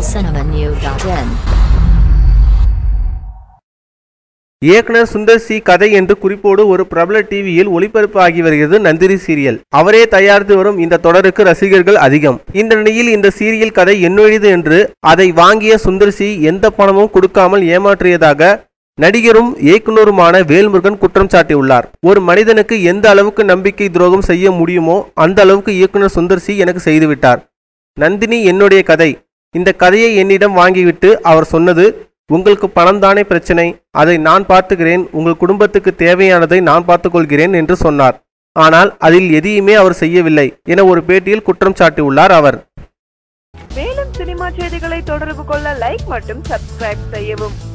tamilcinemanew.in இயக்குனர் Sundar C கதை என்று குறிப்போடு ஒரு பிரபல டிவியில் ஒளிபரப்பு ஆகி வருகிறது நந்திரி சீரியல் அவரே தயாரித்து வரும் இந்த தொடருக்கு ரசிகர்கள் அதிகம் இந்த நிலையில் இந்த சீரியல் கதை என்னுடையது என்று அதை வாங்கிய சுந்தர் சி எந்த பணமும் கொடுக்காமல் ஏமாற்றியதாக நடிகரும் இயக்குனருமான வேல்முருகன் குற்றம் சாட்டியுள்ளார் ஒரு மனிதனுக்கு எந்த அளவுக்கு நம்பிக்கை துரோகம் செய்ய முடியுமோ அந்த அளவுக்கு இயக்குனர் சுந்தர் சி எனக்கு செய்துவிட்டார் நந்தினி என்னுடைய கதை இந்த கதையை என்னிடம் வாங்கிவிட்டு அவர் சொன்னது உங்களுக்கு பணம் தானே பிரச்சனை அதை நான் பார்த்துக்கிறேன் உங்கள் குடும்பத்துக்கு தேவையானதை நான் பார்த்துக்கொள்கிறேன் என்று சொன்னார் ஆனால் அதில் எதையுமே அவர் செய்யவில்லை என ஒரு பேட்டியில் குற்றம் சாட்டியுள்ளார் அவர் மேலும் சினிமா செய்திகளை தொடர்பு கொள்ள லைக் மற்றும் சப்ஸ்கிரைப் செய்யவும்